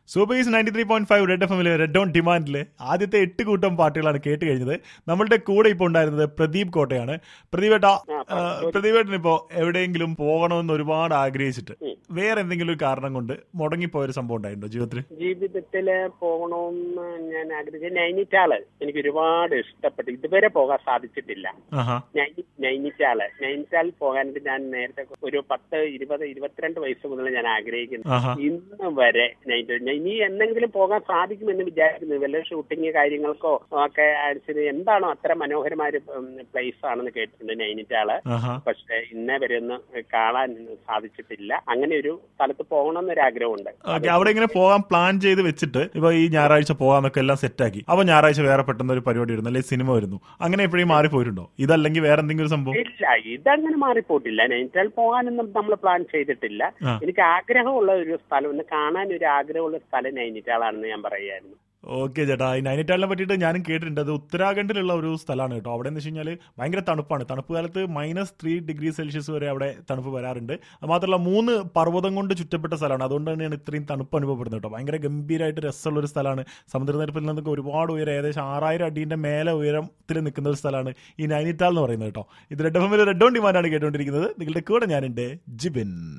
സൂപ്പേഴ്സ് ninety three point five red F എമ്മിലെ red on ഡിമാൻഡിലെ ആദ്യത്തെ എട്ട് കൂട്ടം പാട്ടുകളാണ് കേട്ട് കഴിഞ്ഞത് നമ്മളുടെ കൂടെ ഇപ്പോൾ ഉണ്ടായിരുന്നത് പ്രദീപ് കോട്ടയാണ് പ്രദീപേട്ട പ്രദീപേട്ടൻ ഇപ്പോ എവിടെയെങ്കിലും പോകണമെന്ന് ഒരുപാട് ആഗ്രഹിച്ചിട്ട് വേറെ എന്തെങ്കിലും ഒരു കാരണം കൊണ്ട് മുടങ്ങിപ്പോയ ഒരു സംഭവം ഉണ്ടായിട്ടുണ്ടോ ജീവിതത്തിൽ ജീവിതത്തില് പോകണമെന്ന് ഞാൻ ആഗ്രഹിച്ച നൈനിറ്റാള് എനിക്ക് ഒരുപാട് ഇഷ്ടപ്പെട്ടു ഇതുവരെ പോകാൻ സാധിച്ചിട്ടില്ല ആഹാ നൈനി- നൈനിറ്റാള് നൈനിറ്റാൽ പോകാനായിട്ട് ഞാൻ നേരത്തെ ഒരു പത്ത് ഇരുപത് ഇരുപത്തിരണ്ട് വയസ്സ് മുതൽ ഞാൻ ആഗ്രഹിക്കുന്നു ആഹാ ഇന്ന് വരെ നൈനിറ്റാൽ ഇനി എന്തെങ്കിലും പോകാൻ സാധിക്കുമെന്ന് വിചാരിക്കുന്നു വല്ല ഷൂട്ടിങ് കാര്യങ്ങൾക്കോ ഒക്കെ അടിച്ചത് എന്താണോ അത്ര മനോഹരമായ ഒരു പ്ലേസ് ആണെന്ന് കേട്ടിട്ടുണ്ട് നൈനിറ്റാള് ആഹാ പക്ഷെ ഇന്നേ വരെ ഒന്നും കാണാൻ സാധിച്ചിട്ടില്ല അങ്ങനെ ഒരു സ്ഥലത്ത് പോകണമെന്നൊരു ആഗ്രഹമുണ്ട് ഓക്കെ അവിടെ ഇങ്ങനെ പോകാൻ പ്ലാൻ ചെയ്ത് വെച്ചിട്ട് ഇപ്പൊ ഈ ഞായറാഴ്ച പോകാന്നൊക്കെ എല്ലാം സെറ്റാക്കി അപ്പൊ ഞായറാഴ്ച വേറെ പെട്ടെന്ന് ഒരു പരിപാടി വരുന്നു അല്ലെങ്കിൽ സിനിമ വരുന്നു അങ്ങനെ എപ്പോഴും മാറിപ്പോയിട്ടുണ്ടോ ഇതല്ലെങ്കിൽ വേറെ എന്തെങ്കിലും ഒരു സംഭവം ഇല്ല ഇതങ്ങനെ മാറിപ്പോയിട്ടില്ല നൈനിറ്റാൽ പോകാനൊന്നും നമ്മൾ പ്ലാൻ ചെയ്തിട്ടില്ല ആ. എനിക്ക് ആഗ്രഹമുള്ള ഒരു സ്ഥലം ഒന്ന് കാണാൻ ഒരു ആഗ്രഹമുള്ള സ്ഥലം നൈനിറ്റാളാണെന്ന് ഞാൻ പറയായിരുന്നു ഓക്കെ ചേട്ടാ ഈ നൈനിറ്റാളിനെ പറ്റിയിട്ട് ഞാനും കേട്ടിട്ടുണ്ട് അത് ഉത്തരാഖണ്ഡിലുള്ള ഒരു സ്ഥലമാണ് കേട്ടോ അവിടെ എന്ന് വെച്ച് കഴിഞ്ഞാൽ ഭയങ്കര തണുപ്പാണ് തണുപ്പ് കാലത്ത് മൈനസ് ത്രീ ഡിഗ്രി സെൽഷ്യസ് വരെ അവിടെ തണുപ്പ് വരാറുണ്ട് അത് മാത്രമല്ല മൂന്ന് പർവ്വതം കൊണ്ട് ചുറ്റപ്പെട്ട സ്ഥലമാണ് അതുകൊണ്ട് തന്നെയാണ് ഇത്രയും തണുപ്പ് അനുഭവപ്പെടുന്നത് കേട്ടോ ഭയങ്കര ഗംഭീരമായിട്ട് രസമുള്ള ഒരു സ്ഥലമാണ് സമുദ്രനിരപ്പിൽ നിന്നൊക്കെ ഒരുപാട് ഉയരം ഏകദേശം ആറായിരം അടീൻ്റെ മേലെ ഉയരത്തിൽ നിൽക്കുന്ന ഒരു സ്ഥലമാണ് ഈ നൈനിറ്റാൾ എന്ന് പറയുന്നത് കേട്ടോ ഇത് റെഡ് എഫ് എമ്മിൽ റെഡ് ഓൺ ഡിമാൻഡാണ് കേട്ടുകൊണ്ടിരിക്കുന്നത് നിങ്ങളുടെ കൂടെ ഞാനുണ്ട് ജിബിൻ